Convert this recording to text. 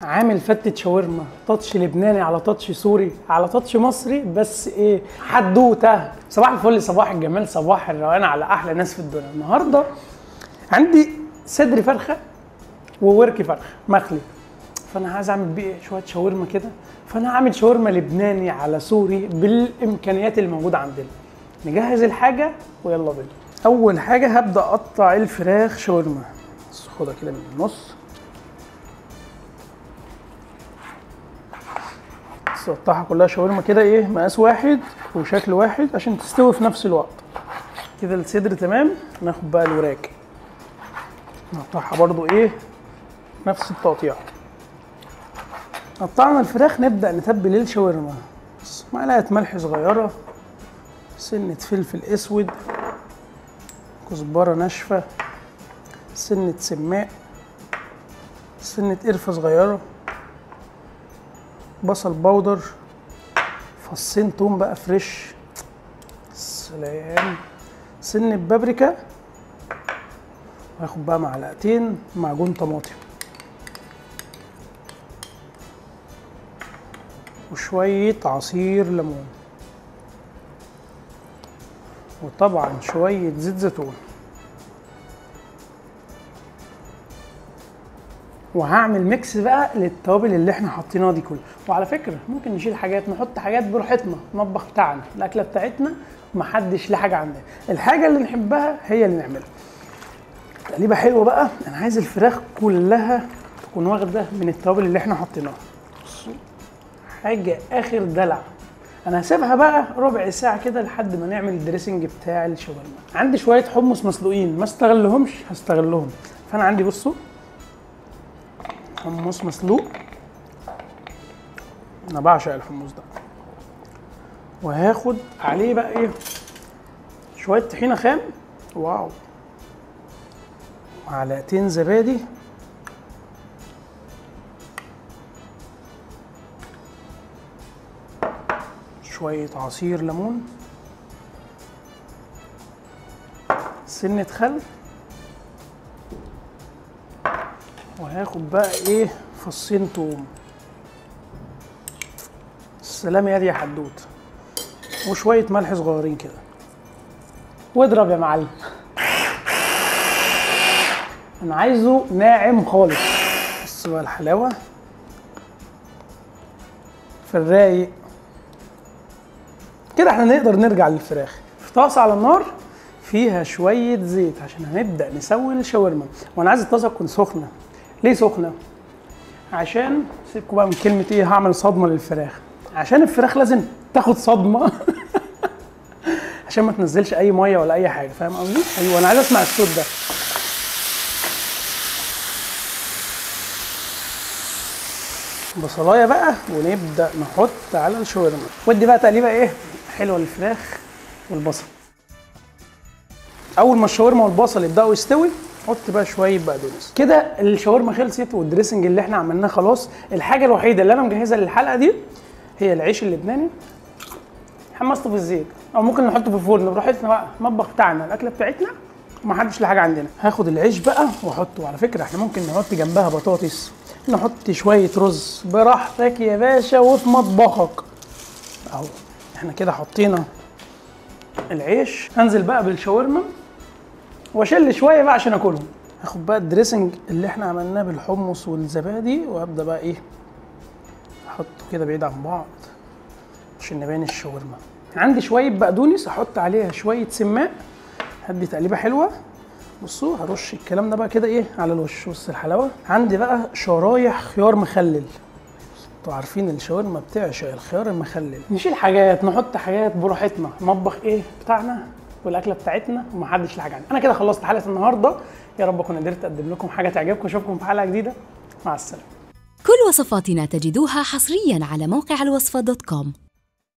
عامل فتة شاورما تاتش لبناني على تاتش سوري على تاتش مصري بس ايه حدوته صباح الفل صباح الجمال صباح الروقان على احلى ناس في الدنيا النهارده عندي صدر فرخه وورك فرخه مخلي فانا عايز اعمل بيه شويه شاورما كده فانا هعمل شاورما لبناني على سوري بالامكانيات اللي موجوده عندنا نجهز الحاجه ويلا بينا اول حاجه هبدا اقطع الفراخ شاورما بس خدها كده من النص بس اقطعها كلها شاورما كده ايه مقاس واحد وشكل واحد عشان تستوي في نفس الوقت كده الصدر تمام ناخد بقى الوراك نقطعها برضو ايه نفس التقطيع قطعنا الفراخ نبدا نتبل الشاورما بس معلقه ملح صغيره سنه فلفل اسود كزبره ناشفه سنه سماق سنه قرفه صغيره بصل بودر فصين توم بقى فريش سلام سنة بابريكا وهاخد بقى معلقتين معجون طماطم وشوية عصير ليمون وطبعا شوية زيت زيتون وهعمل ميكس بقى للتوابل اللي احنا حاطينها دي كلها وعلى فكره ممكن نشيل حاجات نحط حاجات براحتنا المطبخ بتاعنا الاكله بتاعتنا محدش ليه حاجه عندنا الحاجه اللي نحبها هي اللي نعملها تقليبه حلوه بقى انا عايز الفراخ كلها تكون واخده من التوابل اللي احنا حاطيناها بصوا حاجه اخر دلع انا هسيبها بقى ربع ساعه كده لحد ما نعمل الدريسنج بتاع الشاورما عندي شويه حمص مسلوقين ما استغلهمش هستغلهم فانا عندي بصوا حمص مسلوق انا بعشق الحمص ده وهاخد عليه بقى ايه شويه طحينه خام واو معلقتين زبادي شويه عصير ليمون سنه خل وهاخد بقى ايه فصين توم السلام يا دي يا حدوت وشوية ملح صغيرين كده واضرب يا معلم انا عايزه ناعم خالص بص بقى الحلاوة في الرايق كده احنا نقدر نرجع للفراخ في طاسة على النار فيها شوية زيت عشان هنبدأ نسوي الشاورما وانا عايز الطاسة تكون سخنة ليه سخنة؟ عشان سيبكم بقى من كلمة ايه هعمل صدمة للفراخ عشان الفراخ لازم تاخد صدمة عشان ما تنزلش أي مية ولا أي حاجة فاهم قصدي؟ أيوه أنا عايز أسمع الصوت ده بصلاية بقى ونبدأ نحط على الشاورما ودي بقى تقليبة ايه حلوة للفراخ والبصل أول ما الشاورما والبصل يبدأوا يستوي حط بقى شويه بقدونس كده الشاورما خلصت والدريسنج اللي احنا عملناه خلاص الحاجه الوحيده اللي انا مجهزها للحلقه دي هي العيش اللبناني حمصته في الزيت او ممكن نحطه في الفرن براحتنا بقى المطبخ بتاعنا الاكله بتاعتنا ومحدش له حاجه عندنا هاخد العيش بقى واحطه على فكره احنا ممكن نحط جنبها بطاطس نحط شويه رز براحتك يا باشا وفي مطبخك اهو احنا كده حطينا العيش هنزل بقى بالشاورما واشيل شويه بقى عشان اكلهم هاخد بقى الدريسنج اللي احنا عملناه بالحمص والزبادي وابدا بقى ايه احطه كده بعيد عن بعض عشان نبين الشاورما عندي شويه بقدونس احط عليها شويه سماق هدي تقليبه حلوه بصوا هرش الكلام ده بقى كده ايه على الوش بص الحلاوه عندي بقى شرايح خيار مخلل انتوا عارفين الشاورما بتعشق الخيار المخلل نشيل حاجات نحط حاجات براحتنا المطبخ ايه بتاعنا والاكله بتاعتنا ومحدش له حاجه عندنا انا كده خلصت حلقه النهارده يا رب اكون قدرت اقدم لكم حاجه تعجبكم اشوفكم في حلقه جديده مع السلامه كل وصفاتنا تجدوها حصريا على موقع الوصفة دوت كوم